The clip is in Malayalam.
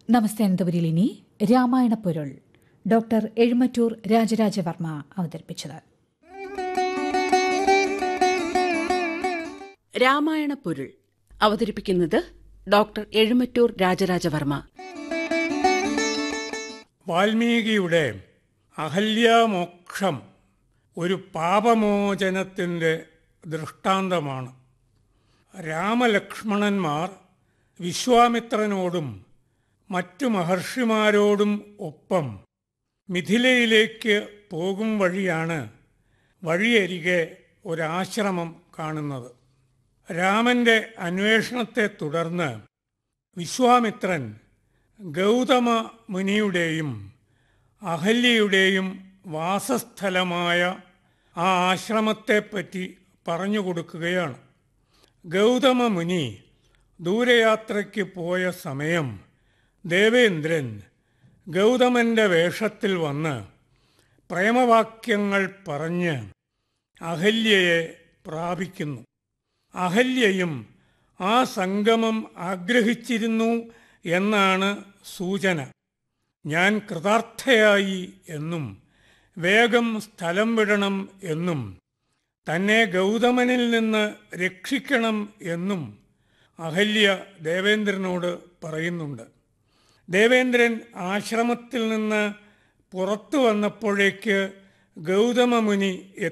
നമസ്തേ അനന്തപുരിയിൽ ഇനി രാമായണ പൊരുൾ ഡോക്ടർ എഴുമറ്റൂർ രാജരാജവർമ്മ അവതരിപ്പിച്ചത് രാമായണ പൊരുൾ അവതരിപ്പിക്കുന്നത് ഡോക്ടർ എഴുമറ്റൂർ രാജരാജവർമ്മ വാൽമീകിയുടെ അഹല്യാമോക്ഷം ഒരു പാപമോചനത്തിൻ്റെ ദൃഷ്ടാന്തമാണ് രാമലക്ഷ്മണന്മാർ വിശ്വാമിത്രനോടും മറ്റു മഹർഷിമാരോടും ഒപ്പം മിഥിലയിലേക്ക് പോകും വഴിയാണ് വഴിയരികെ ഒരാശ്രമം കാണുന്നത് രാമന്റെ അന്വേഷണത്തെ തുടർന്ന് വിശ്വാമിത്രൻ ഗൗതമ മുനിയുടെയും അഹല്യയുടെയും വാസസ്ഥലമായ ആ ആശ്രമത്തെപ്പറ്റി പറഞ്ഞു കൊടുക്കുകയാണ് ഗൗതമ മുനി ദൂരയാത്രയ്ക്ക് പോയ സമയം ദേവേന്ദ്രൻ ഗൗതമന്റെ വേഷത്തിൽ വന്ന് പ്രേമവാക്യങ്ങൾ പറഞ്ഞ് അഹല്യയെ പ്രാപിക്കുന്നു അഹല്യയും ആ സംഗമം ആഗ്രഹിച്ചിരുന്നു എന്നാണ് സൂചന ഞാൻ കൃതാർത്ഥയായി എന്നും വേഗം സ്ഥലം വിടണം എന്നും തന്നെ ഗൗതമനിൽ നിന്ന് രക്ഷിക്കണം എന്നും അഹല്യ ദേവേന്ദ്രനോട് പറയുന്നുണ്ട് ദേവേന്ദ്രൻ ആശ്രമത്തിൽ നിന്ന് പുറത്തു വന്നപ്പോഴേക്ക് ഗൗതമ മുനി